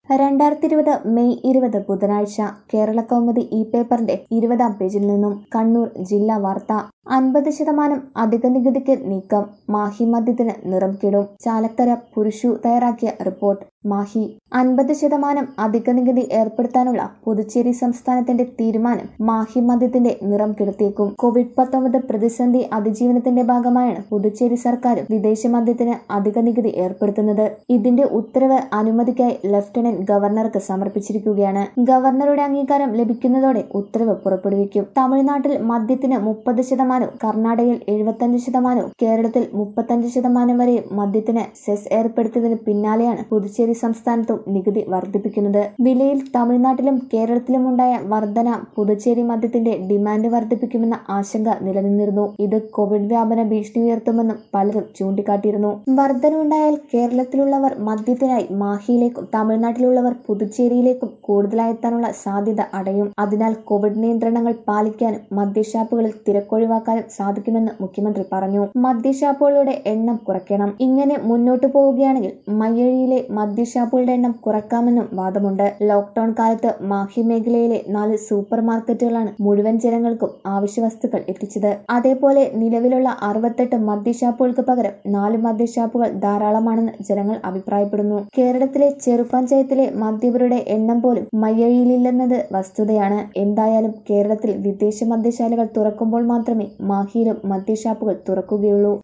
രണ്ടായിരത്തി ഇരുപത് മെയ് ഇരുപത് ബുധനാഴ്ച കേരള കൗമുദി ഇ പേപ്പറിന്റെ ഇരുപതാം പേജിൽ നിന്നും കണ്ണൂർ ജില്ലാ വാർത്ത അൻപത് ശതമാനം അധിക നികുതിക്ക് നീക്കം മാഹി മദ്യത്തിന് നിറം കിടും ചാലക്കര പുരുഷു തയ്യാറാക്കിയ റിപ്പോർട്ട് മാഹി അൻപത് ശതമാനം അധിക നികുതി ഏർപ്പെടുത്താനുള്ള പുതുച്ചേരി സംസ്ഥാനത്തിന്റെ തീരുമാനം മാഹി മദ്യത്തിന്റെ നിറം കെടുത്തിയേക്കും കോവിഡ് പത്തൊമ്പത് പ്രതിസന്ധി അതിജീവനത്തിന്റെ ഭാഗമായാണ് പുതുച്ചേരി സർക്കാരും വിദേശ മദ്യത്തിന് അധിക നികുതി ഏർപ്പെടുത്തുന്നത് ഇതിന്റെ ഉത്തരവ് അനുമതിക്കായി ലഫ്റ്റനന്റ് ഗവർണർക്ക് സമർപ്പിച്ചിരിക്കുകയാണ് ഗവർണറുടെ അംഗീകാരം ലഭിക്കുന്നതോടെ ഉത്തരവ് പുറപ്പെടുവിക്കും തമിഴ്നാട്ടിൽ മദ്യത്തിന് മുപ്പത് ശതമാനവും കർണാടകയിൽ എഴുപത്തഞ്ച് ശതമാനവും കേരളത്തിൽ മുപ്പത്തഞ്ച് ശതമാനം വരെ മദ്യത്തിന് സെസ് ഏർപ്പെടുത്തിയതിന് പിന്നാലെയാണ് പുതുച്ചേരി സംസ്ഥാനത്തും നികുതി വർദ്ധിപ്പിക്കുന്നത് വിലയിൽ തമിഴ്നാട്ടിലും കേരളത്തിലും ഉണ്ടായ വർധന പുതുച്ചേരി മദ്യത്തിന്റെ ഡിമാൻഡ് വർദ്ധിപ്പിക്കുമെന്ന ആശങ്ക നിലനിന്നിരുന്നു ഇത് കോവിഡ് വ്യാപന ഭീഷണി ഉയർത്തുമെന്നും പലരും ചൂണ്ടിക്കാട്ടിയിരുന്നു വർധനവുണ്ടായാൽ കേരളത്തിലുള്ളവർ മദ്യത്തിനായി മാഹിയിലേക്കും തമിഴ്നാട്ടിലുള്ളവർ പുതുച്ചേരിയിലേക്കും കൂടുതലായി എത്താനുള്ള സാധ്യത അടയും അതിനാൽ കോവിഡ് നിയന്ത്രണങ്ങൾ പാലിക്കാനും മദ്യഷാപ്പുകളിൽ തിരക്കൊഴിവാക്കാനും സാധിക്കുമെന്ന് മുഖ്യമന്ത്രി പറഞ്ഞു മദ്യഷാപ്പുകളുടെ എണ്ണം കുറയ്ക്കണം ഇങ്ങനെ മുന്നോട്ടു പോവുകയാണെങ്കിൽ മയ്യഴിയിലെ മദ്യഷാപ്പുകളുടെ എണ്ണം കുറക്കാമെന്നും വാദമുണ്ട് ലോക്ഡൌൺ കാലത്ത് മാഹി മേഖലയിലെ നാല് സൂപ്പർ മാർക്കറ്റുകളാണ് മുഴുവൻ ജനങ്ങൾക്കും ആവശ്യവസ്തുക്കൾ എത്തിച്ചത് അതേപോലെ നിലവിലുള്ള അറുപത്തെട്ട് മദ്യഷാപ്പുകൾക്ക് പകരം നാല് മദ്യഷാപ്പുകൾ ധാരാളമാണെന്ന് ജനങ്ങൾ അഭിപ്രായപ്പെടുന്നു കേരളത്തിലെ ചെറുപഞ്ചായത്തിലെ മദ്യപരുടെ എണ്ണം പോലും മയ്യഴിയിലില്ലെന്നത് വസ്തുതയാണ് എന്തായാലും കേരളത്തിൽ വിദേശ മദ്യശാലകൾ തുറക്കുമ്പോൾ മാത്രമേ മാഹിയിലും മദ്യഷാപ്പുകൾ തുറക്കുകയുള്ളൂ